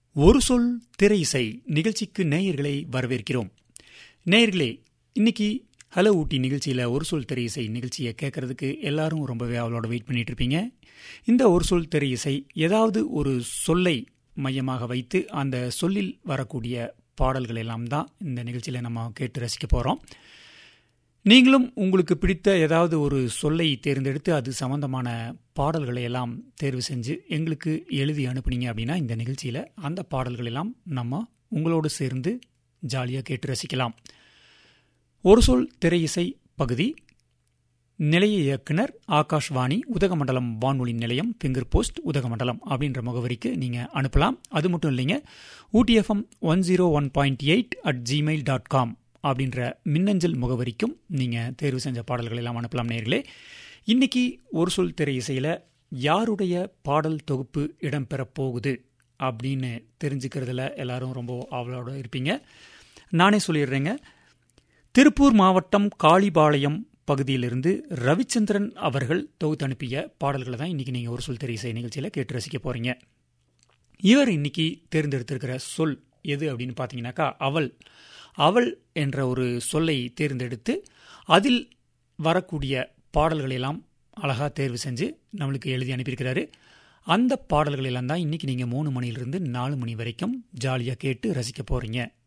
ஒரு சொல் திரை இசை நிகழ்ச்சிக்கு நேயர்களை வரவேற்கிறோம் நேயர்களே இன்னைக்கு ஹலோ ஊட்டி நிகழ்ச்சியில் ஒரு சொல் திரை இசை நிகழ்ச்சியை கேட்கறதுக்கு எல்லாரும் ரொம்பவே அவளோட வெயிட் பண்ணிட்டு இருப்பீங்க இந்த ஒரு சொல் திரை இசை ஏதாவது ஒரு சொல்லை மையமாக வைத்து அந்த சொல்லில் வரக்கூடிய பாடல்கள் எல்லாம் தான் இந்த நிகழ்ச்சியில் நம்ம கேட்டு ரசிக்க போகிறோம் நீங்களும் உங்களுக்கு பிடித்த ஏதாவது ஒரு சொல்லை தேர்ந்தெடுத்து அது சம்பந்தமான பாடல்களை எல்லாம் தேர்வு செஞ்சு எங்களுக்கு எழுதி அனுப்புனீங்க அப்படின்னா இந்த நிகழ்ச்சியில் அந்த பாடல்கள் எல்லாம் நம்ம உங்களோடு சேர்ந்து ஜாலியாக கேட்டு ரசிக்கலாம் ஒரு சொல் திரை இசை பகுதி நிலைய இயக்குனர் ஆகாஷ்வாணி உதகமண்டலம் வானொலி நிலையம் ஃபிங்கர் போஸ்ட் உதகமண்டலம் அப்படின்ற முகவரிக்கு நீங்கள் அனுப்பலாம் அது மட்டும் இல்லைங்க UDFM one zero one point eight at Gmail dot com அப்படின்ற மின்னஞ்சல் முகவரிக்கும் நீங்கள் தேர்வு செஞ்ச பாடல்கள் எல்லாம் அனுப்பலாம் நேர்களே இன்னைக்கு ஒரு சொல் திரை இசையில் யாருடைய பாடல் தொகுப்பு இடம்பெறப் போகுது அப்படின்னு தெரிஞ்சுக்கிறதுல எல்லாரும் ரொம்ப ஆவலோட இருப்பீங்க நானே சொல்லிடுறேங்க திருப்பூர் மாவட்டம் காளிபாளையம் பகுதியிலிருந்து ரவிச்சந்திரன் அவர்கள் தொகுத்து அனுப்பிய பாடல்களை தான் இன்னைக்கு நீங்கள் ஒரு சொல் திரை இசை நிகழ்ச்சியில் கேட்டு ரசிக்க போறீங்க இவர் இன்னைக்கு தேர்ந்தெடுத்திருக்கிற சொல் எது அப்படின்னு பார்த்தீங்கன்னாக்கா அவள் அவள் என்ற ஒரு சொல்லை தேர்ந்தெடுத்து அதில் வரக்கூடிய பாடல்களை எல்லாம் அழகாக தேர்வு செஞ்சு நம்மளுக்கு எழுதி அனுப்பியிருக்கிறாரு அந்த பாடல்கள் எல்லாம் தான் இன்னைக்கு நீங்கள் மூணு மணிலிருந்து நாலு மணி வரைக்கும் ஜாலியாக கேட்டு ரசிக்க போகிறீங்க